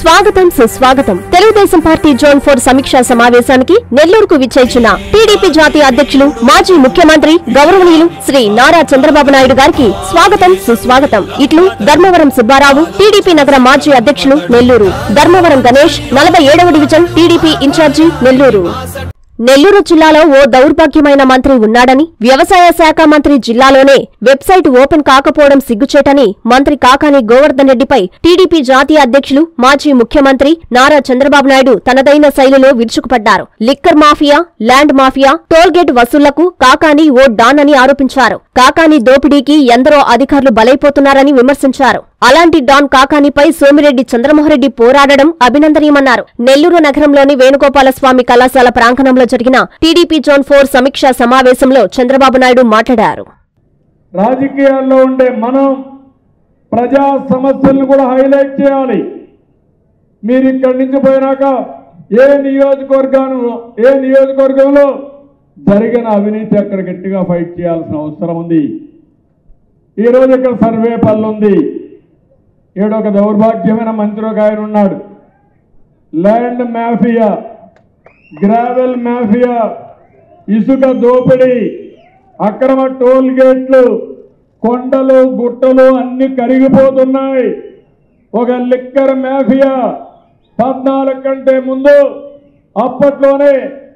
స్వాగతం సుస్వాగతం Telugu Desam party zone four సమీక్షా సమావేశానికి నెల్లూరుకు విచ్చేసిన టీడీపీ జాతీయ అధ్యక్షులు మాజీ ముఖ్యమంత్రి గౌరవనీయులు శ్రీ నారా చంద్రబాబు నాయుడు గారికి స్వాగతం సుస్వాగతం ఇట్లు ధర్మవరం సుబ్బారావు టీడీపీ నగర మాజీ అధ్యక్షులు నెల్లూరు ధర్మవరం గణేష్ నలభై ఏడవ division TDP incharge Nellore Nellore జిల్లాలో ఓ దౌర్భాగ్యమైన మంత్రి ఉన్నాడని వ్యవసాయ శాఖ మంత్రి జిల్లాలోనే వెబ్సైట్ ఓపెన్ కాకపోవడం సిగ్గుచేటని మంత్రి కాకాని గోవర్ధన్ రెడ్డిపై టీడీపీ జాతీయ అధ్యక్షులు మాజీ ముఖ్యమంత్రి నారా చంద్రబాబు నాయుడు తనదైన శైలిలో విరుచుకుపడ్డారు liquor mafia land mafia tollgate వసూళ్లకు కాకాని ఓ డాన్ అని ఆరోపించారు కాకాని దోపిడీకి ఎందరో అధికారులు బలైపోతున్నారని విమర్శించారు అలాంటి డాన్ కాకానిపై సోమిరెడ్డి చంద్రమోహన్రెడ్డి పోరాడడం అభినందనీయమన్నారు నెల్లూరు నగరంలోని వేణుగోపాల స్వామి కళాశాల ప్రాంగణంలో జరిగిన టీడీపీ జోన్ ఫోర్ సమీక్షా సమావేశంలో చంద్రబాబు నాయుడు మాట్లాడారు రాజకీయాల్లో ఉండే మనం ప్రజా సమస్యలను కూడా హైలైట్ చేయాలి మీరు ఇక్కడి నుంచి పోయినాక ఏ నియోజకవర్గాను ఏ నియోజకవర్గంలో జరిగిన అవినీతి అక్కడ గట్టిగా ఫైట్ చేయాల్సిన అవసరం ఉంది ఈరోజు ఇక్కడ సర్వే పనులు ఉంది ఈడ ఒక దౌర్భాగ్యమైన మంత్రి ఒక ఆయన ఉన్నాడు ల్యాండ్ మాఫియా గ్రావెల్ మాఫియా ఇసుక దోపిడీ అక్రమ టోల్ గేట్లు కొండలు గుట్టలు అన్ని కరిగిపోతున్నాయి ఒక లిక్కర్ మాఫియా పద్నాలుగు కంటే ముందు అప్పట్లోనే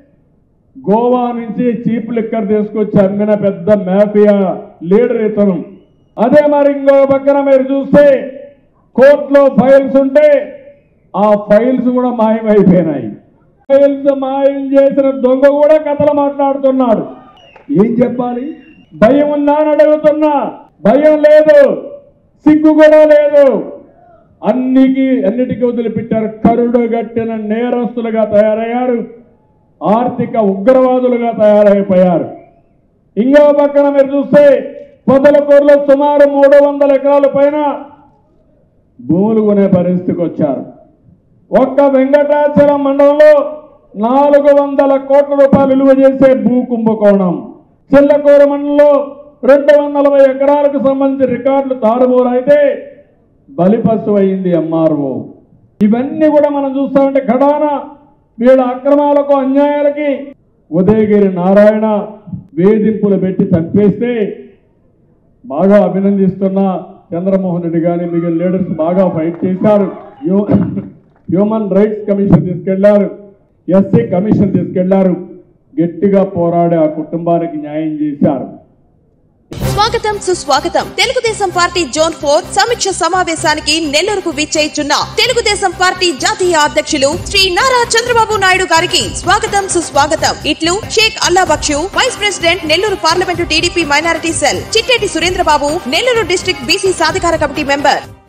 గోవా నుంచి చీప్ లిక్కర్ తీసుకొచ్చి అమ్మిన పెద్ద మాఫియా లీడర్ ఇతను అదే మరి ఇంకో పక్కన మీరు చూస్తే కోర్టులో ఫైల్స్ ఉంటే ఆ ఫైల్స్ కూడా మాయమైపోయినాయి ఫైల్స్ మాయం చేసిన దొంగ కూడా కథలు మాట్లాడుతున్నాడు ఏం చెప్పాలి భయం ఉందా అని అడుగుతున్నా భయం లేదు సిగ్గు కూడా లేదు అన్నికి అన్నిటికీ వదిలిపెట్టారు కరుడు గట్టిన నేరస్తులుగా తయారయ్యారు ఆర్థిక ఉగ్రవాదులుగా తయారైపోయారు ఇంకో పక్కన మీరు చూస్తే పొదలకూరులో సుమారు మూడు వందల ఎకరాల పైన భూములు కొనే పరిస్థితికి వచ్చారు ఒక్క వెంకటాచలం మండలంలో నాలుగు వందల కోట్ల రూపాయలు విలువ చేసే భూ కుంభకోణం చిల్లకూరు మండలంలో రెండు వందల నలభై ఎకరాలకు సంబంధించిన రికార్డులు తారుమూరైతే బలిపశు అయింది ఎంఆర్ఓ ఇవన్నీ కూడా మనం చూస్తామంటే ఘడాన వీళ్ళ అక్రమాలకు అన్యాయాలకి ఉదయగిరి నారాయణ వేధింపులు పెట్టి చంపేస్తే బాగా అభినందిస్తున్న చంద్రమోహన్ రెడ్డి కానీ మిగిలిన లీడర్స్ బాగా ఫైట్ చేశారు హ్యూ- హ్యూమన్ రైట్స్ కమిషన్ తీసుకెళ్లారు ఎస్సీ కమిషన్ తీసుకెళ్లారు గట్టిగా పోరాడి ఆ కుటుంబానికి న్యాయం చేశారు స్వాగతం సుస్వాగతం తెలుగుదేశం పార్టీ జోన్ ఫోర్ సమీక్ష సమావేశానికి నెల్లూరుకు విచ్చేయిచున్న తెలుగుదేశం పార్టీ జాతీయ అధ్యక్షులు శ్రీ నారా చంద్రబాబు నాయుడు గారికి స్వాగతం సుస్వాగతం ఇట్లు Sheikh Allah Bakshu vice president Nellore parliament TDP minority cell Chitteti Surendrababu Nellore district BC సాధికార కమిటీ మెంబర్